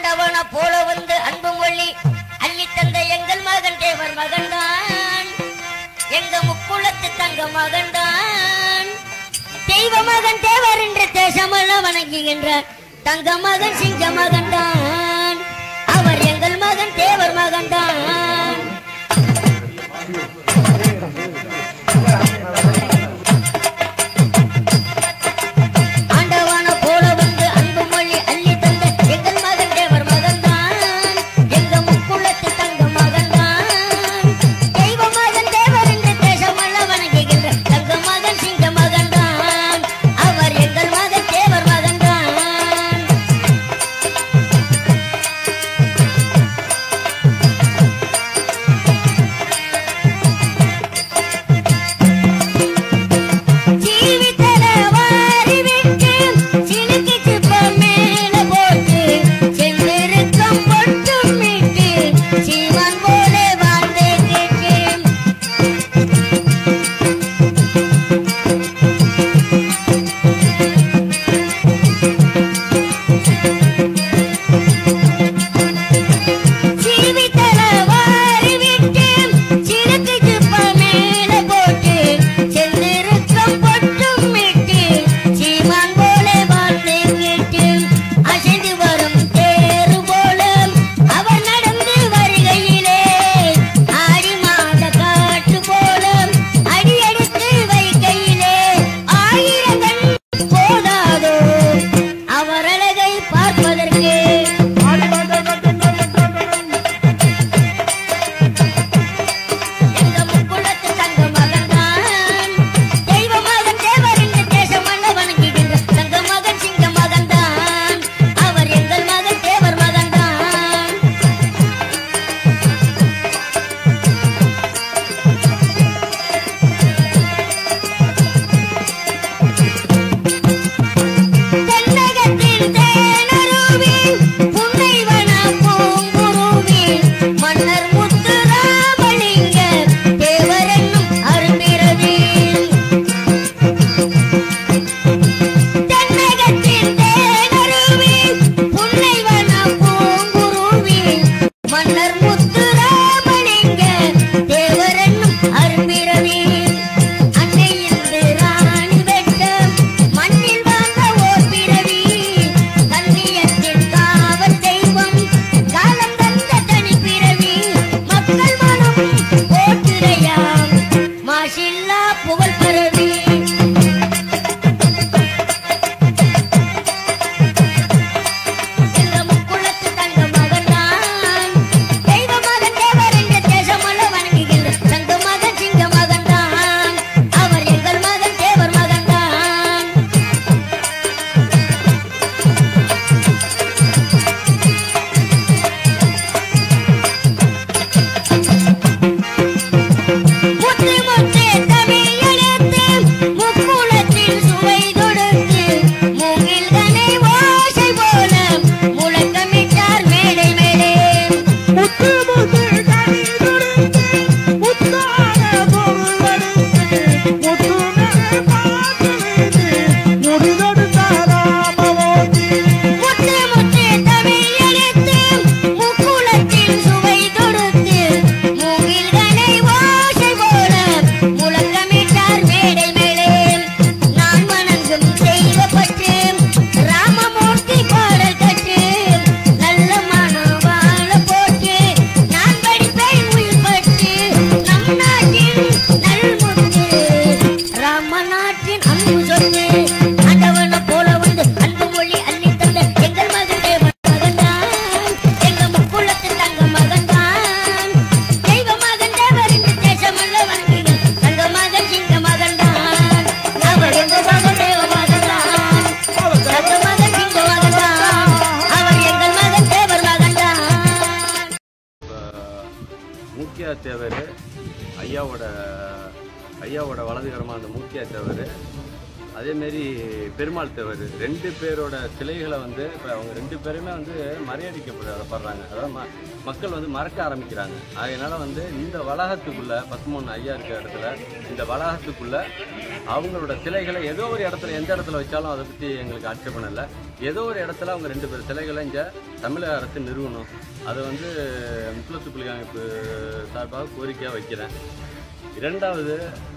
ஆண்டவன போல வந்து அன்பு மொழி அள்ளி தந்த எங்கள் மகன் தேவர் மகன்தான் எங்க முக்குளத்து தங்க மகன்தான் தெய்வ மகன் தேவர் என்று தேசமெல்லாம் வணங்குகின்ற தங்க மகன் சிங்க மகன்தான் அவர் எங்கள் மகன் தேவர் மகன்தான் ஆண்டவன போல வந்து அன்பு மொழி அள்ளி தந்த எங்கள் மகன் தேவர் மகன்தான் எங்க முக்குளத்து தங்க மகன்தான் தெய்வ மகன் தேவர் என்று தேசமெல்லாம் வணங்குகின்ற தங்க மகன் சிங்க மகன்தான் அவர் எங்கள் மகன் தேவர் மகன்தான் ஜீவிதல வாரி விட்டு சிலுக்கு சிப்ப மேல போட்டு செந்திருக்கம் பொட்டும் மீட்டு சீவன் போல வாழ்ந்து கேட்டேன் ஜீவிதல வாரி விட்டு சிலுக்கு சிப்ப மேல போட்டு செந்திருக்கம் பொட்டும் மீட்டு சீமான் போல வாழ்ந்து கேட்டு அசைந்து வரும் தேரு போல அவர் நடந்து வருகையிலே ஆடி மாத காற்று போல அடியெடுத்து வைக்கையிலே ஆயிரங்கள் போதாதோ அவர் அழகை பார்ப்பதற்கு எங்க முக்குளத்து தங்க மகன்தான் தெய்வ மகன் தேவர் என்று தேசம் மன்ன வணங்குகின்ற தங்க மகன் சிங்க மகன்தான் அவர் எங்கள் மகன் தேவர் மகன்தான் தென்னகத்தில் தேனருவி புன்னைவன பூங்குருவி மன்னர் முத்துராமலிங்க தேவரென்னும் அரும்பிரவி தென்னகத்தில் தேனருவி புன்னைவன பூங்குருவி மன்னர் முத்துராமலிங்க தேவரென்னும் அரும்பிரவி அன்னை இன்று ராணி வெட்ட மண்ணில் வாழ்ந்த ஓர் பிறவி கண்ணியத்தின் காவல் தெய்வம் காலம் தந்த தனி பிறவி மக்கள் மனம் போற்றுரையாம் மாசில்லா புகழ் பரவி எங்க முக்குளத்து தங்க மகன்தான் தெய்வ மகன் தேவர் என்ற தேசமல்ல வணங்குகின்ற தங்க மகன் சிங்க மகன்தான் அவர் எங்கள் மகன் தேவர் மகன்தான் முத்து முத்து தமிழ் எழுத்து முக்குளத்தில் சுவை கொடுத்து மூங்கில்கனை ஓசை போல முழக்கமிட்டார் மேடை மேலே முத்து முத்து கனி துடித்து முத்தான பொருளெடுத்து முத்துமே பாட்டெழுதி முடிவெடுத்தார் ராமமூர்த்தி முத்து முத்து தமிழ் எழுத்து முக்குளத்தில் சுவை கொடுத்து மூங்கில்கனை ஓசை போல முழக்கமிட்டார் மேடை மேலே நான் வணங்கும் தெய்வப்பட்டு ராமமூர்த்தி பாடல் கற்று நல்ல மனம் வாழ போட்டு நான் படிப்பேன் உயிர் பட்டு நம் நாட்டின் நல்முத்து ராம நாட்டின் அன்பு சொத்து ஆண்டவனை போல வந்து அன்பு மொழி அள்ளி தந்த எங்கள் மகன் தேவன் மகன்தான் எங்க முக்குளத்து தங்க மகன்தான் தெய்வ மகன் தேவர் இந்த தேசமல்ல வணங்குங்கள் தங்க மகன் சிங்க மகன்தான் அவர் எங்க மகன் தேவ மகன்தான் தங்க மகன் சிங்க மகன்தான் அவர் எங்கள் மகன் தேவர் மகன்தான் மூக்கியா தேவர் ஐயாவோட ஐயாவோட வலதுகரமாக அந்த மூக்கியா தேவர் அதேமாரி பெருமாள் தேவர் ரெண்டு பேரோட சிலைகளை வந்து இப்போ அவங்க ரெண்டு பேருமே வந்து மரியாதைக்கப்படுறாங்க அதாவது ம மக்கள் வந்து மறக்க ஆரம்பிக்கிறாங்க அதனால வந்து இந்த வளாகத்துக்குள்ள பத்மூணு ஐயா இருக்கிற இடத்துல இந்த வளாகத்துக்குள்ள அவங்களோட சிலைகளை ஏதோ ஒரு இடத்துல எந்த இடத்துல வச்சாலும் அதை பற்றி எங்களுக்கு ஆட்சேபணம் இல்லை ஏதோ ஒரு இடத்துல அவங்க ரெண்டு பேர் சிலைகளை இங்கே தமிழக அரசு நிறுவனம் அதை வந்து முக்குலத்து புலி அமைப்பு சார்பாக கோரிக்கையாக வைக்கிறேன் இரண்டாவது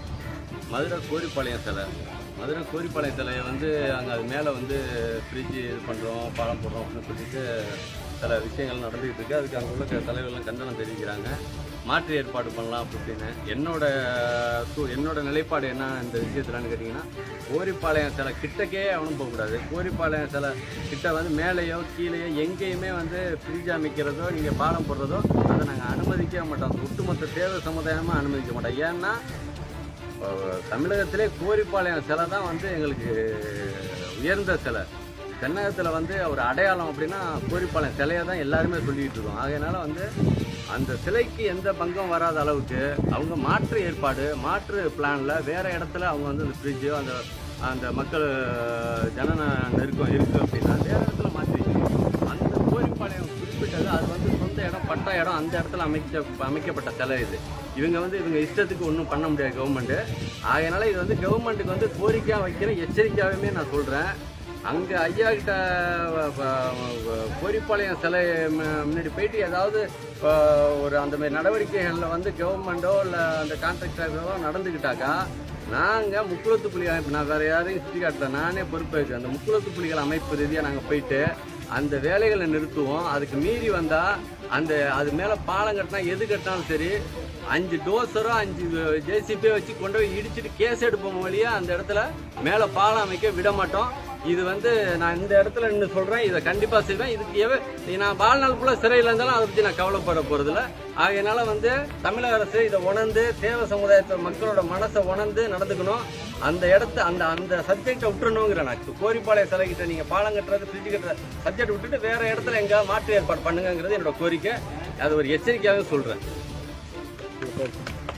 மதுரை கோரிப்பாளையம் சிலை மதுரை கோரிப்பாளையம் சிலையை வந்து அங்கே அது மேலே வந்து ஃப்ரிட்ஜு இது பண்ணுறோம் பாலம் போடுறோம் அப்படின்னு சொல்லிட்டு சில விஷயங்கள் நடந்துகிட்டு இருக்கு அதுக்கு அங்கே உள்ள க- தலைவர்கள்லாம் கண்டனம் தெரிவிக்கிறாங்க மாற்று ஏற்பாடு பண்ணலாம் அப்படி இப்படின்னு என்னோட சூ- என்னோட நிலைப்பாடு என்ன இந்த விஷயத்துலன்னு கேட்டிங்கன்னா கோரிப்பாளையம் சிலை கிட்டக்கே அவனும் போகக்கூடாது கோரிப்பாளையம் சிலை கிட்ட வந்து மேலேயோ கீழேயோ எங்கேயுமே வந்து ஃப்ரிட்ஜ் அமைக்கிறதோ நீங்கள் பாலம் போடுறதோ அதை நாங்கள் அனுமதிக்கவே மாட்டோம் ஒட்டுமொத்த தேவை சமுதாயமாக அனுமதிக்க மாட்டோம் ஏன்னா அஹ் தமிழகத்திலே கோரிப்பாளையம் சிலை தான் வந்து எங்களுக்கு உயர்ந்த சிலை தென்னகத்தில் வந்து ஒரு அடையாளம் அப்படின்னா கோரிப்பாளையம் சிலையை தான் எல்லாருமே சொல்லிட்டு இருக்கோம் ஆகையினால வந்து அந்த சிலைக்கு எந்த பங்கம் வராத அளவுக்கு அவங்க மாற்று ஏற்பாடு மாற்று பிளானில் வேற இடத்துல அவங்க வந்து அந்த ஃப்ரிட்ஜோ அந்த அந்த மக்கள் ஜன நெருக்கம் இருக்குது அப்படின்னா வேற இடத்துல மாற்றி அந்த கோரிப்பாளையம் குறிப்பிட்டது அது வந்து சொந்த இடம் பட்டா இடம் அந்த இடத்துல அமைக்க அமைக்கப்பட்ட சிலை இது இவங்க வந்து இவங்க இஷ்டத்துக்கு ஒன்றும் பண்ண முடியாது கவர்மெண்ட்டு ஆகையினால இது வந்து கவர்மெண்ட்டுக்கு வந்து கோரிக்கையாக வைக்கிற எச்சரிக்கையாகவே நான் சொல்கிறேன் அங்கே ஐயா கிட்ட வ- வ- வ- கோரிப்பாளையம் சிலை ம- முன்னாடி போயிட்டு ஏதாவது அஹ், ஒரு அந்த மாதிரி நடவடிக்கைகளில் வந்து கவர்மெண்ட்டோ இல்லை அந்த கான்ட்ராக்டரோ நடந்துக்கிட்டாக்கா நாங்கள் முக்குளத்து புலி அமைப்பு நான் வேறு யாரையும் சுற்றி காட்டல நானே பொறுப்பேற்று அந்த முக்குளத்து புலிகள் அமைப்பு ரீதியாக நாங்கள் போயிட்டு அந்த வேலைகளை நிறுத்துவோம் அதுக்கு மீறி வந்தால் அந்த அது மேலே பாலம் கட்டினா எது கட்டினாலும் சரி அஞ்சு டோசரோ அஞ்சு ஜேசிபியோ வச்சு கொண்டு போய் இடிச்சிட்டு கேஸ் எடுப்போம் வழியா அந்த இடத்துல மேலே பாலம் அமைக்க விட மாட்டோம் இது வந்து நான் இந்த இடத்துல நின்று சொல்கிறேன் இதை கண்டிப்பாக செய்வேன் இதுக்கு எவ நான் வாழ்நாள் ஃபுல்லாக சிறையில் இருந்தாலும் அதை பற்றி நான் கவலைப்பட போகிறதில்ல ஆகையினால வந்து தமிழக அரசு இதை உணர்ந்து தேவ சமுதாயத்தை மக்களோட மனசை உணர்ந்து நடந்துக்கணும் அந்த இடத்த அந்த அந்த சப்ஜெக்டை விட்டுறணுங்கிறேன் நான் கோரிப்பாளைய சிலைகிட்ட நீங்கள் பாலம் கட்டுறது ஃப்ரிட்ஜ் கட்டுறது சப்ஜெக்ட் விட்டுட்டு வேற இடத்துல எங்கேயாவது மாற்று ஏற்பாடு பண்ணுங்கங்கிறது என்னோட கோரிக்கை அது ஒரு எச்சரிக்கையாகவே சொல்கிறேன்